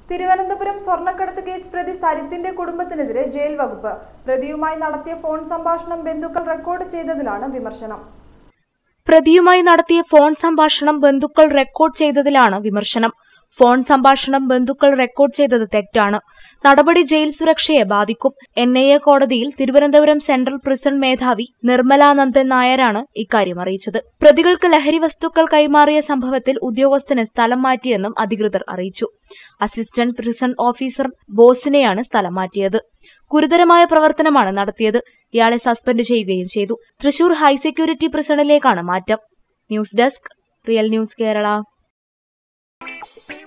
തിരുവനന്തപുരം സ്വർണ്ണക്കടത്ത് കേസ് പ്രതി സരിത്തിന്റെ കുടുംബത്തിനെതിരെ ജയിൽ വകുപ്പ് പ്രതിയുമായി നടത്തിയ ഫോൺ സംഭാഷണം ബന്ധുക്കൾ റെക്കോർഡ് ചെയ്തതിലാണ് വിമർശനം പ്രതിയുമായി നടത്തിയ ഫോൺ സംഭാഷണം ബന്ധുക്കൾ റെക്കോർഡ് ചെയ്തതിലാണ് വിമർശനം ഫോൺ സംഭാഷണം ബന്ധുക്കൾ റെക്കോർഡ് ചെയ്തത് തെറ്റാണ് നടപടി ജയിൽ സുരക്ഷയെ ബാധിക്കും എൻ ഐ എ കോടതിയിൽ തിരുവനന്തപുരം സെൻട്രൽ പ്രിസൺ മേധാവി നിർമ്മലാനന്ദൻ നായരാണ് ഇക്കാര്യം അറിയിച്ചത് പ്രതികൾക്ക് ലഹരി വസ്തുക്കൾ കൈമാറിയ സംഭവത്തിൽ ഉദ്യോഗസ്ഥന് സ്ഥലം മാറ്റിയെന്നും അധികൃതർ അറിയിച്ചു അസിസ്റ്റന്റ് പ്രിസൺ ഓഫീസർ ബോസിനെയാണ് സ്ഥലം മാറ്റിയത് ഗുരുതരമായ പ്രവർത്തനമാണ് നടത്തിയത് ഇയാളെ സസ്പെൻഡ് ചെയ്യുകയും ചെയ്തു തൃശൂർ ഹൈ സെക്യൂരിറ്റി പ്രിസണിലേക്കാണ് മാറ്റം news desk real news Kerala